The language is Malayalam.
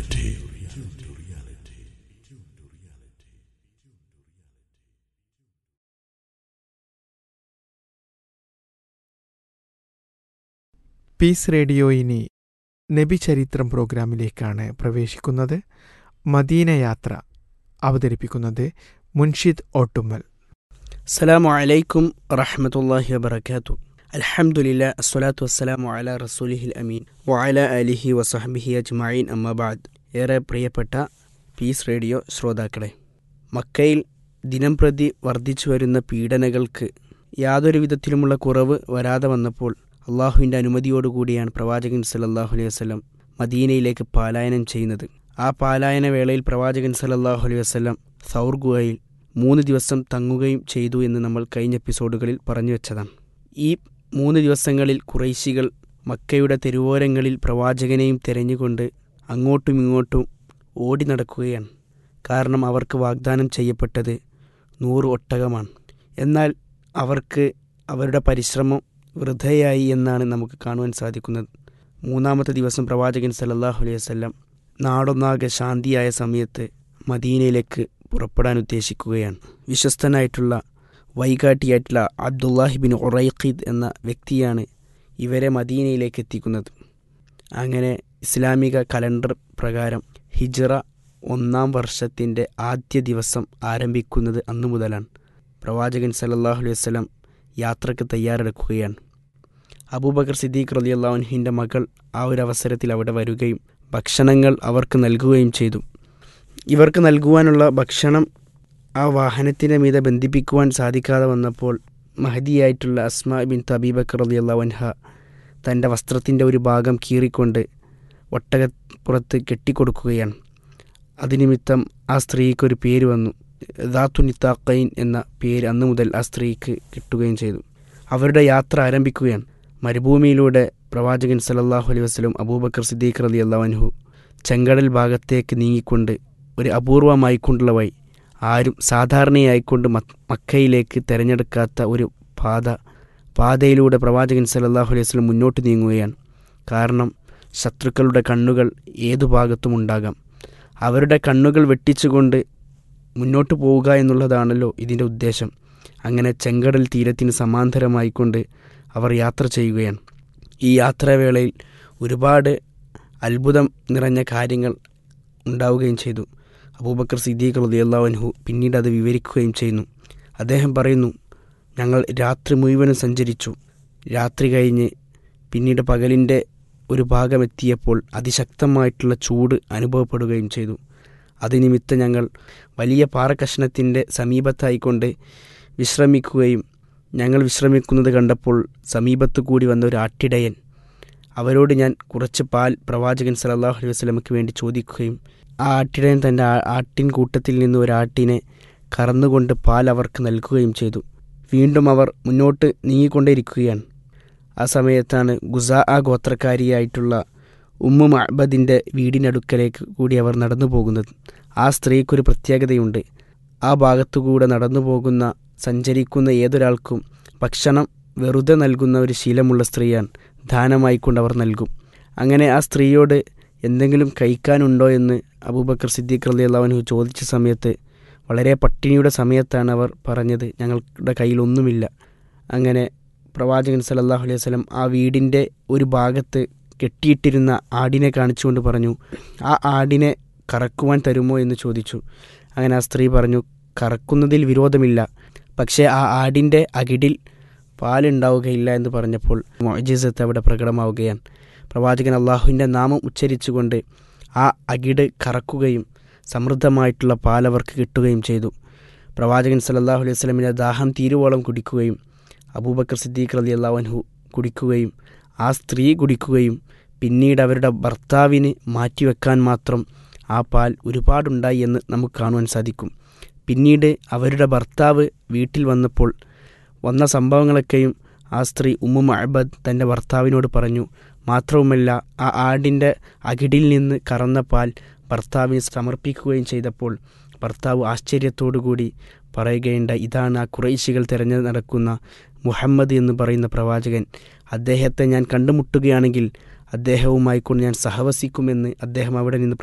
reality. പീസ് റേഡിയോ ഇനി നബി ചരിത്രം പ്രോഗ്രാമിലേക്കാണ് പ്രവേശിക്കുന്നത് മദീന യാത്ര അവതരിപ്പിക്കുന്നത് മുൻഷിദ് ഓട്ടുമ്മൽ അസ്സലാമു അലൈക്കും റഹ്മത്തുള്ളാഹി വബറകാതു അൽഹംദുലില്ലാ അസ്സലാത്തു വസ്സലാമു അലാ റസൂലിഹിൽ അമീൻ വഅല അലിഹി വസഹ്ബിഹി അജ്മഈൻ അമ്മബാദ് ഏറെ പ്രിയപ്പെട്ട പീസ് റേഡിയോ ശ്രോതാക്കളെ മക്കയിൽ ദിനംപ്രതി വർദ്ധിച്ചു വരുന്ന പീഡനകൾക്ക് യാതൊരു വിധത്തിലുമുള്ള കുറവ് വരാതെ വന്നപ്പോൾ അള്ളാഹുവിൻ്റെ അനുമതിയോടുകൂടിയാണ് പ്രവാചകൻ സല്ലല്ലാഹു അലൈഹി വസല്ലം മദീനയിലേക്ക് പാലായനം ചെയ്യുന്നത് ആ പാലായന വേളയിൽ പ്രവാചകൻ സല്ലല്ലാഹു അലൈഹി വസല്ലം സൗർ ഗുഹയിൽ മൂന്ന് ദിവസം തങ്ങുകയും ചെയ്തു എന്ന് നമ്മൾ കഴിഞ്ഞ എപ്പിസോഡുകളിൽ പറഞ്ഞു വെച്ചതാണ് ഈ മൂന്ന് ദിവസങ്ങളിൽ കുറൈശികൾ മക്കയുടെ തെരുവോരങ്ങളിൽ പ്രവാചകനെയും തിരഞ്ഞുകൊണ്ട് അങ്ങോട്ടും ഇങ്ങോട്ടും ഓടി നടക്കുകയാണ് കാരണം അവർക്ക് വാഗ്ദാനം ചെയ്യപ്പെട്ടത് നൂറ് ഒട്ടകമാണ് എന്നാൽ അവർക്ക് അവരുടെ പരിശ്രമം വൃഥയായി എന്നാണ് നമുക്ക് കാണുവാൻ സാധിക്കുന്നത് മൂന്നാമത്തെ ദിവസം പ്രവാചകൻ സല്ലല്ലാഹു അലൈഹി വസല്ലം നാടൊന്നാകെ ശാന്തിയായ സമയത്ത് മദീനയിലേക്ക് പുറപ്പെടാൻ ഉദ്ദേശിക്കുകയാണ് വിശ്വസ്തനായിട്ടുള്ള വൈകാട്ടിയായിട്ടുള്ള അബ്ദുല്ലാഹിബിൻ ഒറൈഖീദ് എന്ന വ്യക്തിയാണ് ഇവരെ മദീനയിലേക്ക് എത്തിക്കുന്നത് അങ്ങനെ ഇസ്ലാമിക കലണ്ടർ പ്രകാരം ഹിജ്റ ഒന്നാം വർഷത്തിൻ്റെ ആദ്യ ദിവസം ആരംഭിക്കുന്നത് അന്നു മുതലാണ് പ്രവാചകൻ സല്ലല്ലാഹു അലൈഹി വസല്ലം യാത്രയ്ക്ക് തയ്യാറെടുക്കുകയാണ് അബൂബക്കർ സിദ്ദീഖ് റളിയല്ലാഹുവിൻ്റെ മകൾ ആ ഒരു അവസരത്തിൽ അവിടെ വരികയും ഭക്ഷണങ്ങൾ അവർക്ക് നൽകുകയും ചെയ്തു ഇവർക്ക് നൽകുവാനുള്ള ഭക്ഷണം ആ വാഹനത്തിൻ്റെ മീതെ ബന്ധിപ്പിക്കുവാൻ സാധിക്കാതെ വന്നപ്പോൾ മഹദിയായിട്ടുള്ള അസ്മ ബിൻ തബീബക്കർ റളിയല്ലാഹു അൻഹ തൻ്റെ വസ്ത്രത്തിൻ്റെ ഒരു ഭാഗം കീറിക്കൊണ്ട് ഒട്ടകപ്പുറത്ത് കെട്ടിക്കൊടുക്കുകയാണ് അതിനിമിത്തം ആ സ്ത്രീക്കൊരു പേര് വന്നു ദാത്തു നിത്താഖൈൻ എന്ന പേര് അന്നു മുതൽ ആ സ്ത്രീക്ക് കിട്ടുകയും ചെയ്തു അവരുടെ യാത്ര ആരംഭിക്കുകയാണ് മരുഭൂമിയിലൂടെ പ്രവാചകൻ സല്ലല്ലാഹു അലൈഹി വസല്ലം അബൂബക്കർ സിദ്ദീഖ് റലി അള്ളാഹു ചെങ്കടൽ ഭാഗത്തേക്ക് നീങ്ങിക്കൊണ്ട് ഒരു അപൂർവമായിക്കൊണ്ടുള്ള വഴി ആരും സാധാരണയായിക്കൊണ്ട് മക്കയിലേക്ക് തിരഞ്ഞെടുക്കാത്ത ഒരു പാത പാതയിലൂടെ പ്രവാചകൻ സല്ലല്ലാഹു അലൈഹി വസല്ലം മുന്നോട്ട് നീങ്ങുകയാണ് കാരണം ശത്രുക്കളുടെ കണ്ണുകൾ ഏതു ഭാഗത്തും ഉണ്ടാകാം അവരുടെ കണ്ണുകൾ വെട്ടിച്ചുകൊണ്ട് മുന്നോട്ട് പോവുക എന്നുള്ളതാണല്ലോ ഇതിൻ്റെ ഉദ്ദേശം അങ്ങനെ ചെങ്കടൽ തീരത്തിന് സമാന്തരമായിക്കൊണ്ട് അവർ യാത്ര ചെയ്യുകയാണ് ഈ യാത്രാവേളയിൽ ഒരുപാട് അത്ഭുതം നിറഞ്ഞ കാര്യങ്ങൾ ഉണ്ടാവുകയും ചെയ്തു അബൂബക്കർ സിദ്ദീഖ് റളിയല്ലാഹു പിന്നീട് അത് വിവരിക്കുകയും ചെയ്യുന്നു അദ്ദേഹം പറയുന്നു ഞങ്ങൾ രാത്രി മുഴുവനും സഞ്ചരിച്ചു രാത്രി കഴിഞ്ഞ് പിന്നീട് പകലിൻ്റെ ഒരു ഭാഗം എത്തിയപ്പോൾ അതിശക്തമായിട്ടുള്ള ചൂട് അനുഭവപ്പെടുകയും ചെയ്തു അതിനിമിത്തം ഞങ്ങൾ വലിയ പാറക്കഷ്ണത്തിൻ്റെ സമീപത്തായിക്കൊണ്ട് വിശ്രമിക്കുകയും ഞങ്ങൾ വിശ്രമിക്കുന്നത് കണ്ടപ്പോൾ സമീപത്തു കൂടി വന്ന ഒരു ആട്ടിടയൻ അവരോട് ഞാൻ കുറച്ച് പാൽ പ്രവാചകൻ സല്ലല്ലാഹു അലൈഹി വസല്ലമയ്ക്ക് വേണ്ടി ചോദിക്കുകയും ആ ആട്ടിടയൻ തൻ്റെ ആട്ടിൻ കൂട്ടത്തിൽ നിന്ന് ഒരാട്ടിനെ കറന്നുകൊണ്ട് പാൽ അവർക്ക് നൽകുകയും ചെയ്തു വീണ്ടും അവർ മുന്നോട്ട് നീങ്ങിക്കൊണ്ടേയിരിക്കുകയാണ് ആ സമയത്താണ് ഗുസാ ആ ഗോത്രക്കാരിയായിട്ടുള്ള ഉമ്മു മഹബദിൻ്റെ വീടിനടുക്കലേക്ക് കൂടി അവർ നടന്നു പോകുന്നത് ആ സ്ത്രീക്കൊരു പ്രത്യേകതയുണ്ട് ആ ഭാഗത്തുകൂടെ നടന്നു പോകുന്ന സഞ്ചരിക്കുന്ന ഏതൊരാൾക്കും ഭക്ഷണം വെറുതെ നൽകുന്ന ഒരു ശീലമുള്ള സ്ത്രീയാണ് ദാനമായിക്കൊണ്ട് അവർ നൽകും അങ്ങനെ ആ സ്ത്രീയോട് എന്തെങ്കിലും കഴിക്കാനുണ്ടോ എന്ന് അബൂബക്കർ സിദ്ദീഖ് അലി അള്ളാഹുനു ചോദിച്ച സമയത്ത് വളരെ പട്ടിണിയുടെ സമയത്താണ് അവർ പറഞ്ഞത് ഞങ്ങളുടെ കയ്യിലൊന്നുമില്ല അങ്ങനെ പ്രവാചകൻ സല്ലല്ലാഹു അലൈഹി വസല്ലം ആ വീടിൻ്റെ ഒരു ഭാഗത്ത് കെട്ടിയിട്ടിരുന്ന ആടിനെ കാണിച്ചുകൊണ്ട് പറഞ്ഞു ആ ആടിനെ കറക്കുവാൻ തരുമോ എന്ന് ചോദിച്ചു അങ്ങനെ ആ സ്ത്രീ പറഞ്ഞു കറക്കുന്നതിൽ വിരോധമില്ല പക്ഷേ ആ ആടിൻ്റെ അകിടിൽ പാലുണ്ടാവുകയില്ല എന്ന് പറഞ്ഞപ്പോൾ മൊജിസത്ത് അവിടെ പ്രകടമാവുകയാണ് പ്രവാചകൻ അള്ളാഹുവിൻ്റെ നാമം ഉച്ചരിച്ചുകൊണ്ട് ആ അകിട് കറക്കുകയും സമൃദ്ധമായിട്ടുള്ള പാൽ അവർക്ക് കിട്ടുകയും ചെയ്തു പ്രവാചകൻ സല്ലല്ലാഹു അലൈഹി വസല്ലമിൻ്റെ ദാഹം തീരുവോളം കുടിക്കുകയും അബൂബക്കർ സിദ്ദീഖ് റലി അള്ളാഹുൻഹു കുടിക്കുകയും ആ സ്ത്രീ കുടിക്കുകയും പിന്നീട് അവരുടെ ഭർത്താവിന് മാറ്റിവെക്കാൻ മാത്രം ആ പാൽ ഒരുപാടുണ്ടായി എന്ന് നമുക്ക് കാണുവാൻ സാധിക്കും പിന്നീട് അവരുടെ ഭർത്താവ് വീട്ടിൽ വന്നപ്പോൾ വന്ന സംഭവങ്ങളൊക്കെയും ആ സ്ത്രീ ഉമ്മു മഹബദ് തൻ്റെ ഭർത്താവിനോട് പറഞ്ഞു മാത്രവുമല്ല ആ ആടിൻ്റെ അകിടിൽ നിന്ന് കറന്ന പാൽ ഭർത്താവിന് സമർപ്പിക്കുകയും ചെയ്തപ്പോൾ ഭർത്താവ് ആശ്ചര്യത്തോടുകൂടി പറയുകയുണ്ട ഇതാണ് ആ കുറേശികൾ തിരഞ്ഞു നടക്കുന്ന മുഹമ്മദ് എന്ന് പറയുന്ന പ്രവാചകൻ അദ്ദേഹത്തെ ഞാൻ കണ്ടുമുട്ടുകയാണെങ്കിൽ അദ്ദേഹവുമായി കൊണ്ട് ഞാൻ സഹവസിക്കുമെന്ന് അദ്ദേഹം അവിടെ നിന്ന്